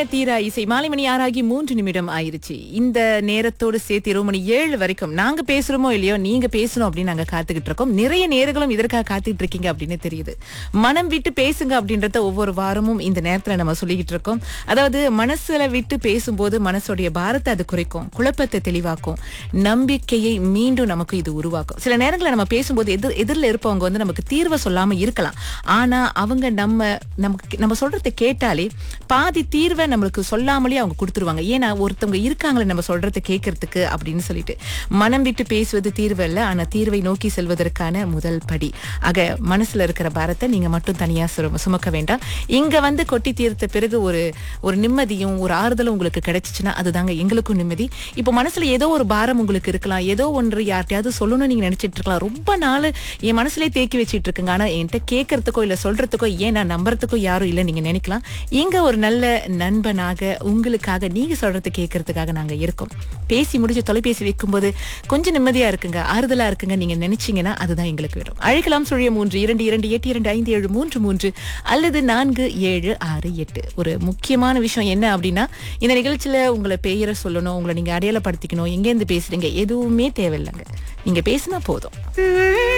தீரா இசை மாலை மணி ஆறாகி மூன்று நிமிடம் ஆயிருச்சு இந்த நேரத்தோடு சேர்த்து இரவு மணி ஏழு வரைக்கும் நாங்க பேசுறோமோ இல்லையோ நீங்க பேசணும் அப்படின்னு நாங்க காத்துக்கிட்டு இருக்கோம் நிறைய நேர்களும் இதற்காக காத்துக்கிட்டு இருக்கீங்க அப்படின்னு தெரியுது மனம் விட்டு பேசுங்க அப்படின்றத ஒவ்வொரு வாரமும் இந்த நேரத்துல நம்ம சொல்லிக்கிட்டு இருக்கோம் அதாவது மனசுல விட்டு பேசும்போது மனசுடைய பாரத்தை அது குறைக்கும் குழப்பத்தை தெளிவாக்கும் நம்பிக்கையை மீண்டும் நமக்கு இது உருவாக்கும் சில நேரங்களில் நம்ம பேசும்போது எதிர் எதிரில் இருப்பவங்க வந்து நமக்கு தீர்வை சொல்லாம இருக்கலாம் ஆனா அவங்க நம்ம நமக்கு நம்ம சொல்றதை கேட்டாலே பாதி தீர்வை நம்மளுக்கு சொல்லாமலே அவங்க கொடுத்துருவாங்க ஏன்னா ஒருத்தவங்க இருக்காங்களே நம்ம சொல்றதை கேட்கறதுக்கு அப்படின்னு சொல்லிட்டு மனம் விட்டு பேசுவது தீர்வு அல்ல ஆனா தீர்வை நோக்கி செல்வதற்கான முதல் படி ஆக மனசுல இருக்கிற பாரத்தை நீங்க மட்டும் தனியா சும- சுமக்க வேண்டாம் இங்க வந்து கொட்டி தீர்த்த பிறகு ஒரு ஒரு நிம்மதியும் ஒரு ஆறுதலும் உங்களுக்கு கிடைச்சிச்சுன்னா அதுதாங்க எங்களுக்கும் நிம்மதி இப்போ மனசுல ஏதோ ஒரு பாரம் உங்களுக்கு இருக்கலாம் ஏதோ ஒன்று யார்ட்டையாவது சொல்லணும்னு நீங்க நினைச்சிட்டு இருக்கலாம் ரொம்ப நாள் என் மனசுலயே தேக்கி வச்சிட்டு இருக்குங்க ஆனா என்கிட்ட கேட்கறதுக்கோ இல்ல சொல்றதுக்கோ ஏன் நான் நம்புறதுக்கோ யாரும் இல்ல நீங்க நினைக்கலாம் இங்க ஒரு நல்ல நண்பனாக உங்களுக்காக நீங்க சொல்றது கேட்கறதுக்காக நாங்க இருக்கோம் பேசி முடிச்சு தொலைபேசி வைக்கும்போது கொஞ்சம் நிம்மதியா இருக்குங்க ஆறுதலா இருக்குங்க நீங்க நினைச்சீங்கன்னா அதுதான் எங்களுக்கு வேணும் அழைக்கலாம் சுழிய மூன்று இரண்டு இரண்டு எட்டு இரண்டு ஐந்து ஏழு மூன்று மூன்று அல்லது நான்கு ஏழு ஆறு எட்டு ஒரு முக்கியமான விஷயம் என்ன அப்படின்னா இந்த நிகழ்ச்சியில உங்களை பெயரை சொல்லணும் உங்களை நீங்க அடையாளப்படுத்திக்கணும் எங்கேருந்து பேசுறீங்க எதுவுமே தேவையில்லைங்க நீங்க பேசினா போதும்